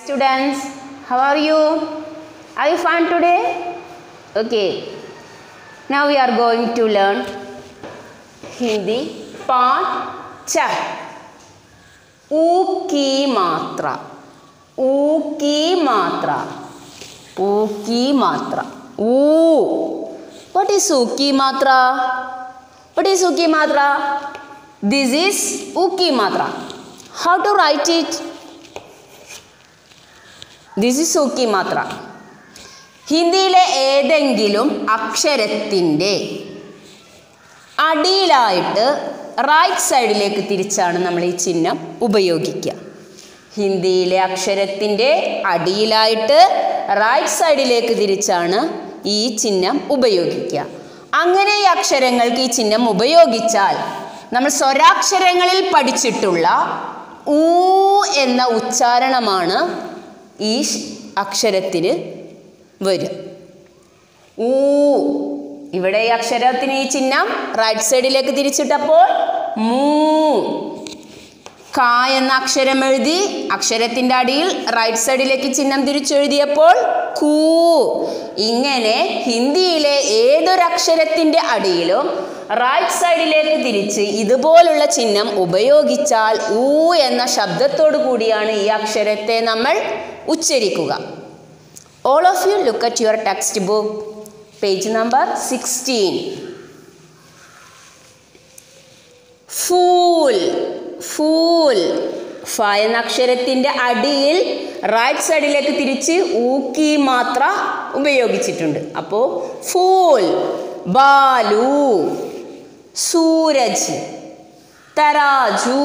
students how are you are you fine today okay now we are going to learn hindi part cha ऊ की मात्रा ऊ की मात्रा ऊ की मात्रा ऊ what is ऊ की मात्रा what is ऊ की मात्रा this is ऊ की मात्रा how to write it this is സൂക്കി മാത്ര ഹിന്ദിയിലെ ഏതെങ്കിലും അക്ഷരത്തിൻ്റെ അടിയിലായിട്ട് റൈറ്റ് സൈഡിലേക്ക് തിരിച്ചാണ് നമ്മൾ ഈ ചിഹ്നം ഉപയോഗിക്കുക ഹിന്ദിയിലെ അക്ഷരത്തിൻ്റെ അടിയിലായിട്ട് റൈറ്റ് സൈഡിലേക്ക് തിരിച്ചാണ് ഈ ചിഹ്നം ഉപയോഗിക്കുക അങ്ങനെ ഈ അക്ഷരങ്ങൾക്ക് ഈ ചിഹ്നം ഉപയോഗിച്ചാൽ നമ്മൾ സ്വരാക്ഷരങ്ങളിൽ പഠിച്ചിട്ടുള്ള ഊ എന്ന ഉച്ചാരണമാണ് ഈ ഷ് അക്ഷരത്തിന് വരും ഊ ഇവിടെ ഈ അക്ഷരത്തിന് ഈ ചിഹ്നം റൈറ്റ് സൈഡിലേക്ക് തിരിച്ചിട്ടപ്പോൾ മൂ ക എന്ന അക്ഷരം എഴുതി അക്ഷരത്തിൻ്റെ അടിയിൽ റൈറ്റ് സൈഡിലേക്ക് ചിഹ്നം തിരിച്ചെഴുതിയപ്പോൾ കൂ ഇങ്ങനെ ഹിന്ദിയിലെ ഏതൊരക്ഷരത്തിൻ്റെ അടിയിലും റൈറ്റ് സൈഡിലേക്ക് തിരിച്ച് ഇതുപോലുള്ള ചിഹ്നം ഉപയോഗിച്ചാൽ ഊ എന്ന ശബ്ദത്തോടു കൂടിയാണ് ഈ അക്ഷരത്തെ നമ്മൾ ഉച്ചരിക്കുക all of you look at your text book page number sixteen ഫൂൽ ഫൂൽ ഫ എന്ന അക്ഷരത്തിൻ്റെ അടിയിൽ റൈറ്റ് സൈഡിലേക്ക് തിരിച്ച് ഊക്കി മാത്ര ഉപയോഗിച്ചിട്ടുണ്ട് അപ്പോൾ ഫൂൽ ബാലു സൂരജ് തരാജു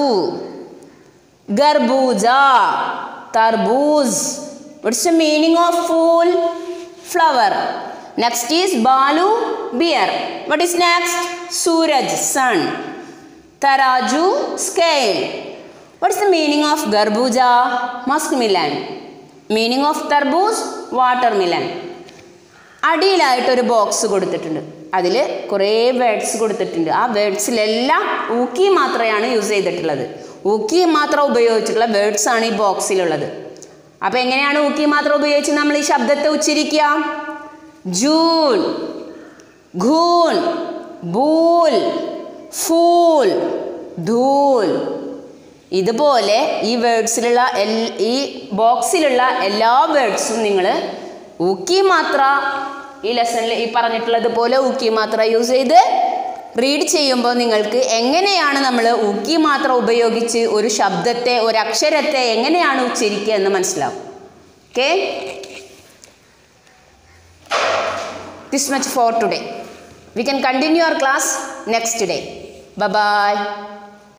ഗർബൂജ തർബൂസ് what's the meaning of fool flower next is balu beer what is next suraj sun taraju scale what's the meaning of garbuja muskmelon meaning of tarboos watermelon അടിയിലായിട്ടൊരു ബോക്സ് കൊടുത്തിട്ടുണ്ട് അതിൽ കുറേ വേർഡ്സ് കൊടുത്തിട്ടുണ്ട് ആ വേർഡ്സിലെല്ലാം ഊക്കി മാത്രയാണ് യൂസ് ചെയ്തിട്ടുള്ളത് ഊക്കി മാത്രം ഉപയോഗിച്ചിട്ടുള്ള വേർഡ്സ് ആണ് ഈ ബോക്സിലുള്ളത് അപ്പോൾ എങ്ങനെയാണ് ഊക്കി മാത്രം ഉപയോഗിച്ച് നമ്മൾ ഈ ശബ്ദത്തെ ഉച്ചരിക്കുക ജൂൺ ഘൂൺ ബൂൽ ഫൂൽ ധൂൽ ഇതുപോലെ ഈ വേർഡ്സിലുള്ള എൽ ഈ ബോക്സിലുള്ള എല്ലാ വേർഡ്സും നിങ്ങൾ ഊക്കി മാത്ര ഈ ലെസണിൽ ഈ പറഞ്ഞിട്ടുള്ളത് പോലെ ഊക്കി മാത്ര യൂസ് ചെയ്ത് റീഡ് ചെയ്യുമ്പോൾ നിങ്ങൾക്ക് എങ്ങനെയാണ് നമ്മൾ ഊക്കി മാത്രം ഉപയോഗിച്ച് ഒരു ശബ്ദത്തെ ഒരു അക്ഷരത്തെ എങ്ങനെയാണ് ഉച്ചരിക്കുക എന്ന് മനസ്സിലാവും okay this much for today we can continue our class next day by